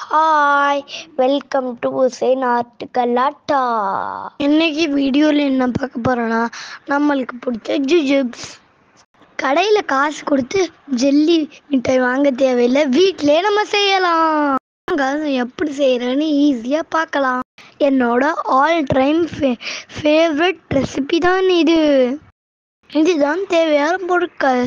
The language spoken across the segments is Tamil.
ஹாய் வெல்கம் டு உசேன் ஆர்ட்டுக்கல்லாட்டா இன்னைக்கு வீடியோவில் என்ன பார்க்க போகிறோன்னா நம்மளுக்கு பிடிச்ச ஜுஜுப்ஸ் கடையில் காசு கொடுத்து ஜெல்லி மிட்டாய் வாங்க தேவையில்லை வீட்டிலே நம்ம செய்யலாம் வாங்க, அது எப்படி செய்கிறேன்னு ஈஸியாக பார்க்கலாம் என்னோட ஆல் டைம் ஃபே ஃபேவரட் ரெசிபி தான் இது இதுதான் தேவையான பொருட்கள்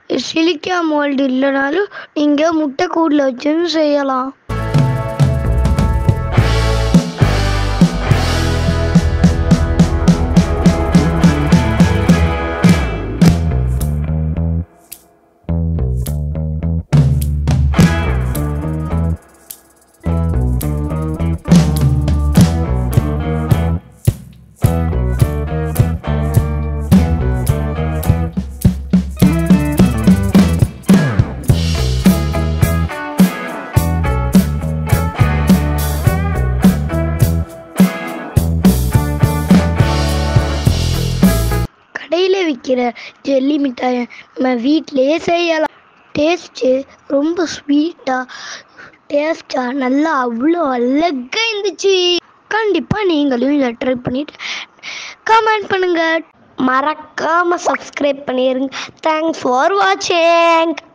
சிலிக்கா மோல்டு இல்லைனாலும் நீங்கள் முட்டை கூடில் வச்சும் செய்யலாம் கடையில் விற்கிற ஜெல்லி மிட்டாயை நம்ம வீட்டிலேயே செய்யலாம் டேஸ்ட்டு ரொம்ப ஸ்வீட்டாக டேஸ்ட்டாக நல்லா அவ்வளோ அழகாக இருந்துச்சு கண்டிப்பாக நீங்களும் இதை ட்ரை பண்ணிட்டு கமெண்ட் பண்ணுங்கள் மறக்காமல் சப்ஸ்கிரைப் பண்ணிடுங்க தேங்க்ஸ் ஃபார் வாட்சிங்